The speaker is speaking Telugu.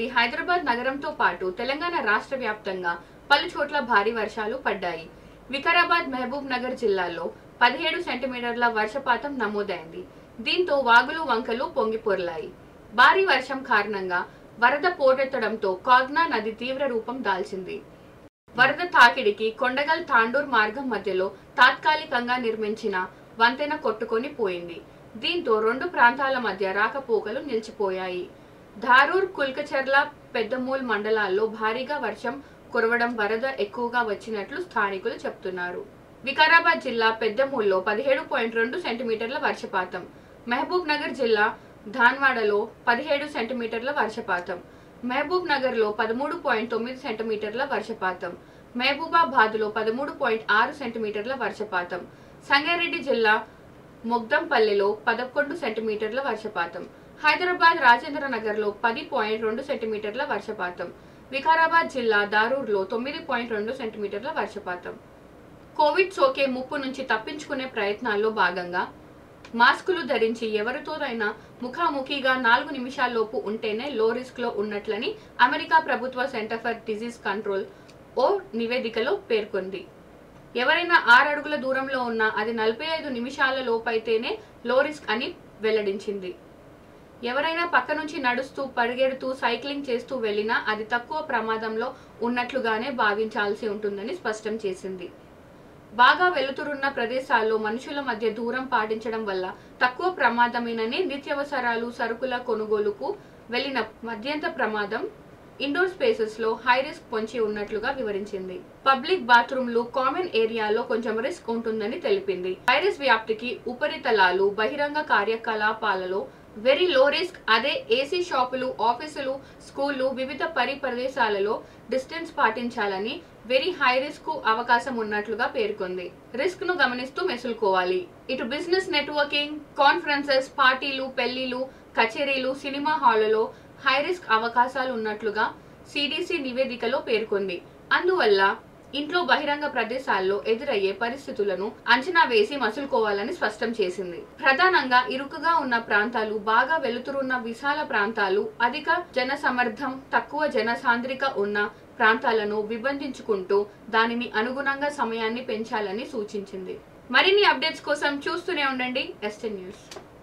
రాత్రి హైదరాబాద్ నగరంతో పాటు తెలంగాణ రాష్ట్ర వ్యాప్తంగా పలు చోట్ల భారీ వర్షాలు పడ్డాయి వికారాబాద్ మహబూబ్ నగర్ జిల్లాల్లో పదిహేడు సెంటీమీటర్ల వర్షపాతం నమోదైంది దీంతో వాగులు వంకలు పొంగిపొర్లాయి భారీ వర్షం కారణంగా వరద పోటెత్తడంతో కాగ్నా నది తీవ్ర రూపం దాల్చింది వరద తాకిడికి కొండగల్ తాండూర్ మార్గం మధ్యలో తాత్కాలికంగా నిర్మించిన వంతెన కొట్టుకొని పోయింది దీంతో రెండు ప్రాంతాల మధ్య రాకపోకలు నిలిచిపోయాయి ధారూర్ కుల్కచర్ల పెద్దమూల్ మండలాల్లో భారీగా వర్షం కురవడం వరద ఎక్కువగా వచ్చినట్లు స్థానికులు చెప్తున్నారు వికారాబాద్ జిల్లా పెద్దమూల్లో పదిహేడు పాయింట్ రెండు సెంటీమీటర్ల వర్షపాతం మహబూబ్ నగర్ జిల్లా ధాన్వాడలో పదిహేడు సెంటీమీటర్ల వర్షపాతం మహబూబ్ నగర్ లో పదమూడు పాయింట్ తొమ్మిది సెంటీమీటర్ల వర్షపాతం మహబూబాబాద్ లో పదమూడు పాయింట్ ఆరు సెంటీమీటర్ల వర్షపాతం సంగారెడ్డి జిల్లా మొగ్దంపల్లిలో పదకొండు సెంటీమీటర్ల వర్షపాతం హైదరాబాద్ రాజేంద్ర నగర్ లో పది పాయింట్ రెండు సెంటీమీటర్ల వర్షపాతం వికారాబాద్ జిల్లా దారూర్లో తొమ్మిది పాయింట్ రెండు సెంటీమీటర్ల వర్షపాతం కోవిడ్ సోకే ముప్పు నుంచి తప్పించుకునే ప్రయత్నాల్లో భాగంగా మాస్కులు ధరించి ఎవరితోనైనా ముఖాముఖిగా నాలుగు నిమిషాల్లోపు ఉంటేనే లో రిస్క్ లో ఉన్నట్లని అమెరికా ప్రభుత్వ సెంటర్ ఫర్ డిజీజ్ కంట్రోల్ ఓ నివేదికలో పేర్కొంది ఎవరైనా ఆరు అడుగుల దూరంలో ఉన్నా అది నలభై ఐదు నిమిషాల లోపైతేనే లో రిస్క్ అని వెల్లడించింది ఎవరైనా పక్క నుంచి నడుస్తూ పరిగెడుతూ సైక్లింగ్ చేస్తూ వెళ్ళినా అది తక్కువ ప్రమాదంలో ఉన్నట్లుగానే భావించాల్సి ఉంటుందని స్పష్టం చేసింది బాగా వెలుతురున్న ప్రదేశాల్లో మనుషుల మధ్య దూరం పాటించడం వల్ల తక్కువ ప్రమాదమేనని నిత్యావసరాలు సరుకుల కొనుగోలుకు వెళ్లిన మధ్యంత ప్రమాదం ఇండోర్ స్పేసెస్ లో హై రిస్క్ పొంచి ఉన్నట్లుగా వివరించింది పబ్లిక్ బాత్రూమ్లు కామన్ ఏరియాలో కొంచెం రిస్క్ ఉంటుందని తెలిపింది వైరస్ వ్యాప్తికి ఉపరితలాలు బహిరంగ కార్యకలాపాలలో వెరీ లో రిస్క్ అదే ఏసీ షాపులు ఆఫీసులు స్కూళ్లు వివిధ పరి ప్రదేశాలలో డిస్టెన్స్ పాటించాలని వెరీ హై రిస్క్ కు అవకాశం ఉన్నట్లుగా పేర్కొంది రిస్క్ ను గమనిస్తూ మెసులుకోవాలి ఇటు బిజినెస్ నెట్వర్కింగ్ కాన్ఫరెన్సెస్ పార్టీలు పెళ్లిలు కచేరీలు సినిమా హాళ్లలో హై రిస్క్ అవకాశాలు ఉన్నట్లుగా సిడిసి నివేదికలో పేర్కొంది అందువల్ల ఇంట్లో బహిరంగ ప్రదేశాల్లో ఎదురయ్యే పరిస్థితులను అంచనా వేసి మసులుకోవాలని స్పష్టం చేసింది ప్రధానంగా ఇరుకుగా ఉన్న ప్రాంతాలు బాగా వెలుతురున్న విశాల ప్రాంతాలు అధిక జన సమర్థం తక్కువ జనసాంద్రిక ఉన్న ప్రాంతాలను విభజించుకుంటూ దానిని అనుగుణంగా సమయాన్ని పెంచాలని సూచించింది మరిన్ని అప్డేట్స్ కోసం చూస్తూనే ఉండండి ఎస్టెన్ న్యూస్